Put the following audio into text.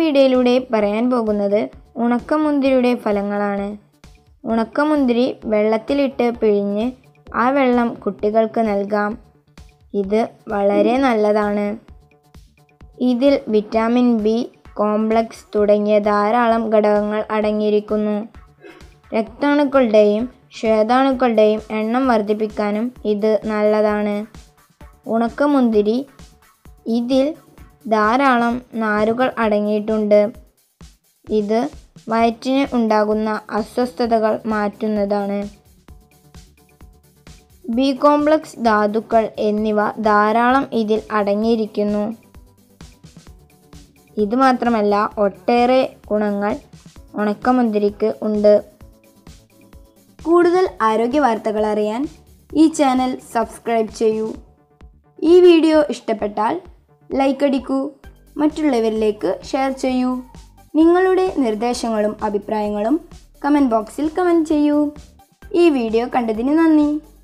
വീഡിയോയിലൂടെ പറയാൻ പോകുന്നത് ഉണക്കമുന്തിരിയുടെ ഫലങ്ങളാണ് ഉണക്കമുന്തിരി വെള്ളത്തിലിട്ട് പിഴിഞ്ഞ് ആ വെള്ളം കുട്ടികൾക്ക് നൽകാം ഇത് വളരെ നല്ലതാണ് ഇതിൽ വിറ്റാമിൻ ബി കോംപ്ലക്സ് തുടങ്ങിയ ധാരാളം ഘടകങ്ങൾ അടങ്ങിയിരിക്കുന്നു രക്താണുക്കളുടെയും ശ്വേതാണുക്കളുടെയും എണ്ണം വർദ്ധിപ്പിക്കാനും ഇത് നല്ലതാണ് ഉണക്കമുന്തിരി ഇതിൽ ധാരാളം നാരുകൾ അടങ്ങിയിട്ടുണ്ട് ഇത് വയറ്റിന് ഉണ്ടാകുന്ന അസ്വസ്ഥതകൾ മാറ്റുന്നതാണ് ബി കോംപ്ലക്സ് ധാതുക്കൾ എന്നിവ ധാരാളം ഇതിൽ അടങ്ങിയിരിക്കുന്നു ഇത് മാത്രമല്ല ഒട്ടേറെ ഗുണങ്ങൾ ഉണക്കമുന്തിരിക്ക് ഉണ്ട് കൂടുതൽ ആരോഗ്യ വാർത്തകൾ അറിയാൻ ഈ ചാനൽ സബ്സ്ക്രൈബ് ചെയ്യൂ ഈ വീഡിയോ ഇഷ്ടപ്പെട്ടാൽ ലൈക്ക് അടിക്കൂ മറ്റുള്ളവരിലേക്ക് ഷെയർ ചെയ്യൂ നിങ്ങളുടെ നിർദ്ദേശങ്ങളും അഭിപ്രായങ്ങളും കമൻറ്റ് ബോക്സിൽ കമൻറ്റ് ചെയ്യൂ ഈ വീഡിയോ കണ്ടതിന് നന്ദി